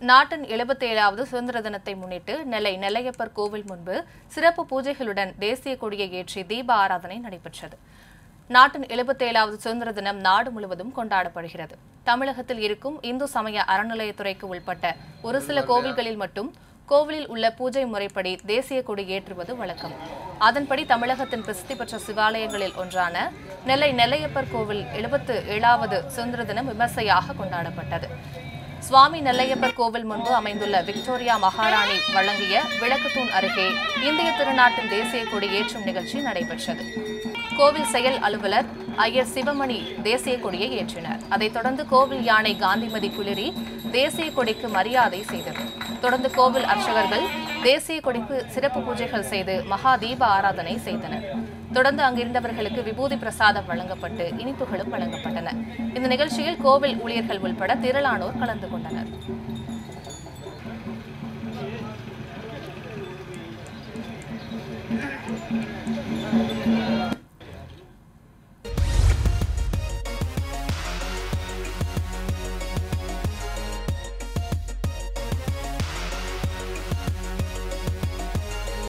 நாட்டின் எழுபத்தேழாவது சுதந்திர தினத்தை முன்னிட்டு நெல்லை நெல்லையப்பர் கோவில் முன்பு சிறப்பு பூஜைகளுடன் தேசிய கொடியை ஏற்றி தீப ஆராதனை நடைபெற்றது நாட்டின் எழுபத்தேழாவது சுதந்திர தினம் நாடு முழுவதும் கொண்டாடப்படுகிறது தமிழகத்தில் இருக்கும் இந்து சமய அறநிலையத்துறைக்கு உட்பட்ட ஒரு சில கோவில்களில் மட்டும் கோவிலில் உள்ள பூஜை முறைப்படி தேசிய கொடி ஏற்றுவது வழக்கம் அதன்படி தமிழகத்தின் பிரசித்தி பெற்ற சிவாலயங்களில் ஒன்றான நெல்லை நெல்லையப்பர் கோவில் எழுபத்து ஏழாவது சுதந்திர தினம் விமர்சையாக கொண்டாடப்பட்டது சுவாமி நெல்லையப்பர் கோவில் முன்பு அமைந்துள்ள விக்டோரியா மகாராணி வழங்கிய விளக்குத்தூண் அருகே இந்திய திருநாட்டின் தேசிய கொடி ஏற்றும் நிகழ்ச்சி நடைபெற்றது கோவில் செயல் அலுவலர் ஐயர் சிவமணி தேசிய கொடியை ஏற்றினார் அதைத் தொடர்ந்து கோவில் யானை காந்திமதி குளிரி தேசிய கொடிக்கு மரியாதை செய்தது தொடர்ந்து கோவில் அர்ச்சகர்கள் தேசிய கொடிக்கு சிறப்பு பூஜைகள் செய்து மகா தீப ஆராதனை செய்தனர் தொடர்ந்து அங்கிருந்தவர்களுக்கு விபூதி பிரசாதம் வழங்கப்பட்டு இனிப்புகளும் வழங்கப்பட்டன இந்த நிகழ்ச்சியில் கோவில் ஊழியர்கள் உள்பட திரளானோர் கலந்து கொண்டனர்